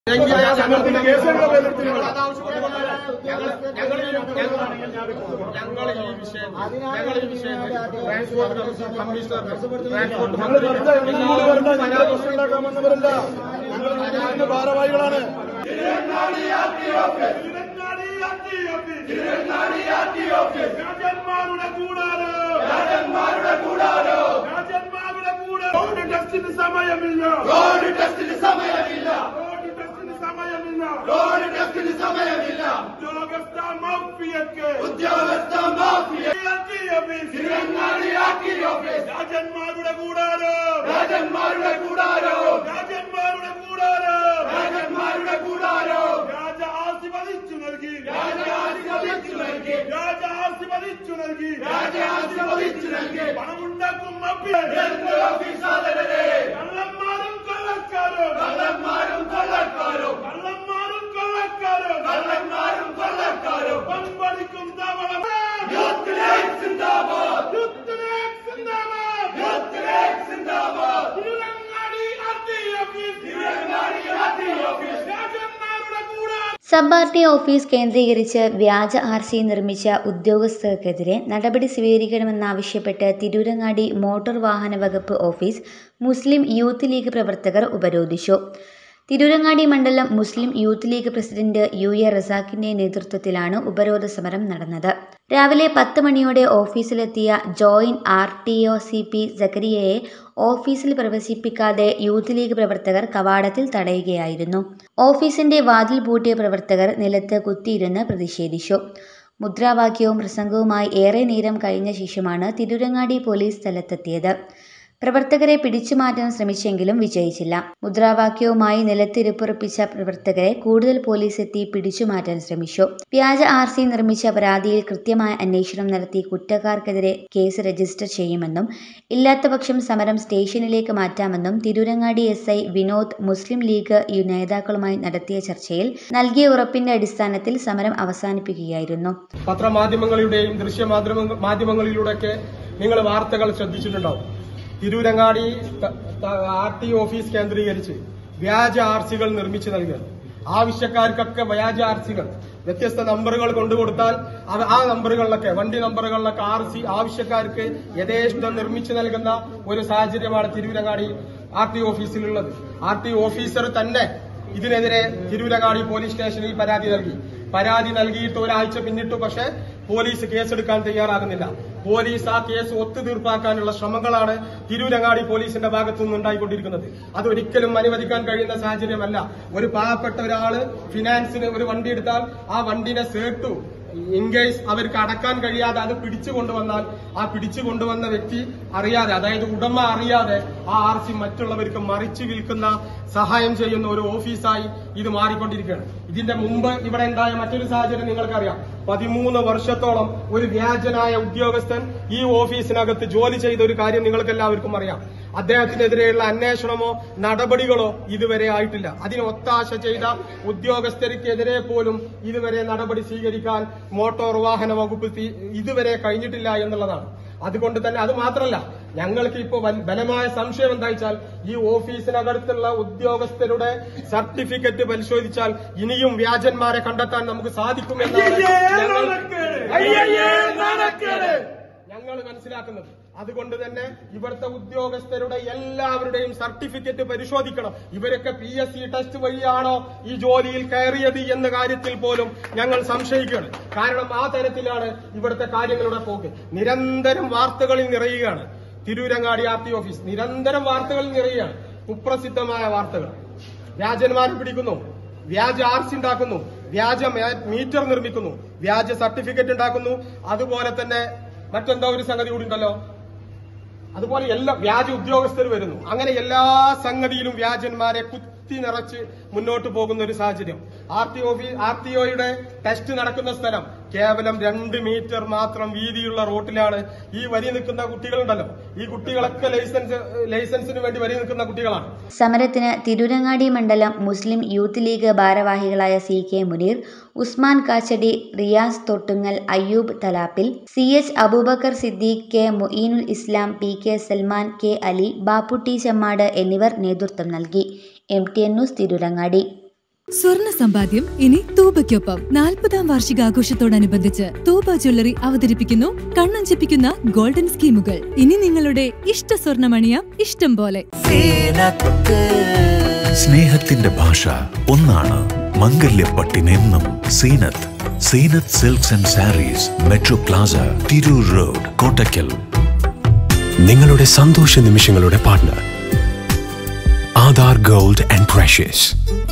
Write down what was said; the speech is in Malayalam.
സമരത്തിന്റെ കേസുകളുടെ പേരിൽ നിങ്ങൾ ഞങ്ങൾ ഈ വിഷയം ഞങ്ങൾ ഈ വിഷയം ട്രാൻസ്പോർട്ട് കമ്മീഷണർ ട്രാൻസ്പോർട്ട് ഞങ്ങൾ വെറുതെ എവിടെയും കൂടി വരണ്ട ഞങ്ങൾ പ്രശ്നം ഉണ്ടാക്കാൻ വന്നവരല്ല ഞങ്ങൾ ഇതിന്റെ ഭാരവാഹികളാണ് രാജന്മാരുടെ കൂടാരോ രാജന്മാരുടെ കൂടാരോ രാജന്മാരുടെ കൂടാരോ റോഡ് ടെസ്റ്റിന് സമയമില്ല റോഡ് ടെസ്റ്റിന് സമയമില്ല റോഡ് ടെസ്റ്റിന് സമയമില്ല റോഡ് ടെസ്റ്റിന് സമയമില്ല ഉദ്യോഗസ്ഥ മാഫിയക്ക് ഉദ്യോഗസ്ഥ മാഫിയ രാജന്മാരുടെ കൂടാരോ രാജന്മാരുടെ കൂടാരോ രാജന്മാരുടെ കൂടാരോ രാജന്മാരുടെ കൂടാരോ രാജ ആശീർവദിച്ചു നൽകി രാജ ആശീർവദിച്ചു നൽകി രാജ ആശീർവദിച്ചു നൽകി രാജ ആശീർവദിച്ചു നൽകി പണമുണ്ടാക്കും കള്ളന്മാരും കൊള്ളക്കാരോ കള്ളന്മാരും കൊള്ളക്കാരോ കള്ളന്മാരും കൊള്ളക്കാരോ കള്ളന്മാരും കൊള്ളക്കാരോ പമ്പടിക്കും തവള യൂത്ത് ലീഗ് സിന്ദാബാദ് യൂത്ത് ലീഗ് സിന്ദാബാദ് യൂത്ത് ലീഗ് സിന്ദാബാദ് Tiruvangadi RT office Tiruvangadi RT office രാജന്മാരുടെ കൂടെ സബ് ആർ ടി ഓഫീസ് കേന്ദ്രീകരിച്ച് വ്യാജ ആർ സി നിർമ്മിച്ച ഉദ്യോഗസ്ഥർക്കെതിരെ നടപടി സ്വീകരിക്കണമെന്നാവശ്യപ്പെട്ട് തിരൂരങ്ങാടി മോട്ടോർ വാഹന വകുപ്പ് ഓഫീസ് മുസ്ലിം യൂത്ത് ലീഗ് പ്രവർത്തകർ ഉപരോധിച്ചു തിരൂരങ്ങാടി മണ്ഡലം Muslim youth league president U A റസാഖിന്റെ നേതൃത്വത്തിലാണ് ഉപരോധ സമരം നടന്നത് രാവിലെ പത്ത് മണിയോടെ ഓഫീസിലെത്തിയ joint R T O C P സക്കരിയയെ ഓഫീസിൽ പ്രവേശിപ്പിക്കാതെ യൂത്ത് ലീഗ് പ്രവർത്തകർ കവാടത്തിൽ തടയുകയായിരുന്നു ഓഫീസിന്റെ വാതിൽ പൂട്ടിയ പ്രവർത്തകർ നിലത്ത് കുത്തിയിരുന്ന് പ്രതിഷേധിച്ചു മുദ്രാവാക്യവും പ്രസംഗവുമായി ഏറെ നേരം കഴിഞ്ഞ ശേഷമാണ് തിരുരങ്ങാടി പോലീസ് സ്ഥലത്തെത്തിയത് പ്രവർത്തകരെ പിടിച്ചു മാറ്റാൻ ശ്രമിച്ചെങ്കിലും വിജയിച്ചില്ല മുദ്രാവാക്യവുമായി നിലത്തിരിപ്പുറപ്പിച്ച പ്രവർത്തകരെ കൂടുതൽ പോലീസ് എത്തി പിടിച്ചു മാറ്റാൻ ശ്രമിച്ചു വ്യാജ ആർ സി നിർമ്മിച്ച പരാതിയിൽ കൃത്യമായ അന്വേഷണം നടത്തി കുറ്റക്കാർക്കെതിരെ കേസ് രജിസ്റ്റർ ചെയ്യുമെന്നും ഇല്ലാത്തപക്ഷം സമരം സ്റ്റേഷനിലേക്ക് മാറ്റാമെന്നും Tirurangadi S I Vinod Muslim league U നേതാക്കളുമായി നടത്തിയ ചർച്ചയിൽ നൽകിയ ഉറപ്പിന്റെ അടിസ്ഥാനത്തിൽ സമരം അവസാനിപ്പിക്കുകയായിരുന്നു പത്രമാധ്യമങ്ങളുടെയും ദൃശ്യമാധ്യമ മാധ്യമങ്ങളിലൂടെയൊക്കെ നിങ്ങൾ വാർത്തകൾ ശ്രദ്ധിച്ചിട്ടുണ്ടാവും തിരൂരങ്ങാടി ആർ ടി ഓഫീസ് കേന്ദ്രീകരിച്ച് വ്യാജ ആർ സികൾ നിർമ്മിച്ചു നൽകുകയാണ് ആവശ്യക്കാർക്കൊക്കെ വ്യാജ ആർ സികൾ വ്യത്യസ്ത നമ്പറുകൾ കൊണ്ടുകൊടുത്താൽ അവ- ആ നമ്പറുകളിലൊക്കെ വണ്ടി നമ്പറുകളിലൊക്കെ ആർ സി ആവശ്യക്കാർക്ക് യഥേഷ്ടം നിർമ്മിച്ചു നൽകുന്ന ഒരു സാഹചര്യമാണ് തിരൂരങ്ങാടി ആർ ടി ഓഫീസിലുള്ളത് ആർ ടി ഓഫീസർ തന്നെ ഇതിനെതിരെ തിരൂരങ്ങാടി പോലീസ് സ്റ്റേഷനിൽ പരാതി നൽകി പരാതി നൽകിയിട്ട് ഒരാഴ്ച പിന്നിട്ടു പക്ഷേ പോലീസ് കേസെടുക്കാൻ തയ്യാറാകുന്നില്ല പോലീസ് ആ കേസ് ഒത്തുതീർപ്പാക്കാനുള്ള ശ്രമങ്ങളാണ് തിരൂരങ്ങാടി പോലീസിന്റെ ഭാഗത്തു നിന്ന് ഉണ്ടായിക്കൊണ്ടിരിക്കുന്നത് അതൊരിക്കലും അനുവദിക്കാൻ കഴിയുന്ന സാഹചര്യമല്ല ഒരു പാവപ്പെട്ട ഒരാള് ഫിനാൻസിന് ഒരു വണ്ടി എടുത്താൽ ആ വണ്ടിനെ സേട്ടു ഇൻ കേസ് അവർക്ക് അടക്കാൻ കഴിയാതെ അത് പിടിച്ചു കൊണ്ടുവന്നാൽ ആ പിടിച്ചു കൊണ്ടുവന്ന വ്യക്തി അറിയാതെ അതായത് ഉടമ അറിയാതെ ആ ആർ സി മറ്റുള്ളവർക്ക് മറിച്ചു വിൽക്കുന്ന സഹായം ചെയ്യുന്ന ഒരു ഓഫീസായി ഇത് മാറിക്കൊണ്ടിരിക്കുകയാണ് ഇതിന്റെ മുമ്പ് ഇവിടെ ഉണ്ടായ മറ്റൊരു സാഹചര്യം നിങ്ങൾക്കറിയാം പതിമൂന്ന് വർഷത്തോളം ഒരു വ്യാജനായ ഉദ്യോഗസ്ഥൻ ഈ ഓഫീസിനകത്ത് ജോലി ചെയ്ത ഒരു കാര്യം നിങ്ങൾക്ക് എല്ലാവർക്കും അറിയാം അദ്ദേഹത്തിനെതിരെയുള്ള അന്വേഷണമോ നടപടികളോ ഇതുവരെ ആയിട്ടില്ല അതിന് ഒത്താശ ചെയ്ത ഉദ്യോഗസ്ഥർക്കെതിരെ പോലും ഇതുവരെ നടപടി സ്വീകരിക്കാൻ മോട്ടോർ വാഹന വകുപ്പ് തീ- ഇതുവരെ കഴിഞ്ഞിട്ടില്ല എന്നുള്ളതാണ് അതുകൊണ്ട് തന്നെ അത് മാത്രമല്ല ഞങ്ങൾക്ക് ഇപ്പോൾ വൽ- ബലമായ സംശയം എന്താ വെച്ചാൽ ഈ ഓഫീസിനകത്തുള്ള ഉദ്യോഗസ്ഥരുടെ സർട്ടിഫിക്കറ്റ് പരിശോധിച്ചാൽ ഇനിയും വ്യാജന്മാരെ കണ്ടെത്താൻ നമുക്ക് സാധിക്കുമെന്നാണ് ഞങ്ങൾ- ഞങ്ങൾ മനസ്സിലാക്കുന്നത് അതുകൊണ്ട് തന്നെ ഇവിടുത്തെ ഉദ്യോഗസ്ഥരുടെ എല്ലാവരുടെയും സർട്ടിഫിക്കറ്റ് പരിശോധിക്കണം ഇവരൊക്കെ പി എസ് സി ടെസ്റ്റ് വഴിയാണോ ഈ ജോലിയിൽ കയറിയത് എന്ന കാര്യത്തിൽ പോലും ഞങ്ങൾ സംശയിക്കുകയാണ് കാരണം ആ തരത്തിലാണ് ഇവിടുത്തെ കാര്യങ്ങളുടെ പോക്ക് നിരന്തരം വാർത്തകളിൽ നിറയുകയാണ് തിരൂരങ്ങാടി ആർ ടി ഓഫീസ് നിരന്തരം വാർത്തകളിൽ നിറയുകയാണ് കുപ്രസിദ്ധമായ വാർത്തകൾ വ്യാജന്മാരെ പിടിക്കുന്നു വ്യാജ ആർസി ഉണ്ടാക്കുന്നു വ്യാജ മേ- മീറ്റർ നിർമ്മിക്കുന്നു വ്യാജ സർട്ടിഫിക്കറ്റ് ഉണ്ടാക്കുന്നു അതുപോലെ തന്നെ മറ്റെന്തോ ഒരു സംഗതി കൂടി ഉണ്ടല്ലോ അതുപോലെ എല്ലാ വ്യാജ ഉദ്യോഗസ്ഥർ വരുന്നു അങ്ങനെ എല്ലാ സംഗതിയിലും വ്യാജന്മാരെ കുത്തി നിറച്ച് മുന്നോട്ട് പോകുന്ന ഒരു സാഹചര്യം R T office R T ഒയുടെ ടെസ്റ്റ് നടക്കുന്ന സ്ഥലം കേവലം രണ്ട് മീറ്റർ മാത്രം വീതിയുള്ള റോട്ടിലാണ് ഈ വരി നിൽക്കുന്ന കുട്ടികളുണ്ടല്ലോ ഈ കുട്ടികളൊക്കെ ലൈസൻസ് ലൈസൻസിന് വേണ്ടി വരി നിൽക്കുന്ന കുട്ടികളാണ് സമരത്തിന് തിരൂരങ്ങാടി മണ്ഡലം മുസ്ലിം യൂത്ത് ലീഗ് ഭാരവാഹികളായ C K Muneer Usman Kachadi Riyas Thottungal Ayyub Thalappil C H Aboobacker Siddique K Moinul Islam P K Salman K Ali Bapputty Chemmad എന്നിവർ നേതൃത്വം നൽകി M T N news Tirurangadi സ്വർണ്ണ സമ്പാദ്യം ഇനി തൂബയ്ക്കൊപ്പം നാൽപ്പതാം വാർഷികാഘോഷത്തോടനുബന്ധിച്ച് തൂബ ജ്വല്ലറി അവതരിപ്പിക്കുന്നു കണ്ണഞ്ചിപ്പിക്കുന്ന ഗോൾഡൻ സ്കീമുകൾ ഇനി നിങ്ങളുടെ ഇഷ്ട സ്വർണ്ണമണിയാം ഇഷ്ടം പോലെ സ്നേഹത്തിന്റെ ഭാഷ ഒന്നാണ് മംഗല്യപ്പട്ടിനെന്നും Seenath Seenath silks and sarees metro plaza Tirur road Kottakkal നിങ്ങളുടെ സന്തോഷ നിമിഷങ്ങളുടെ partner Aadhaar gold and precious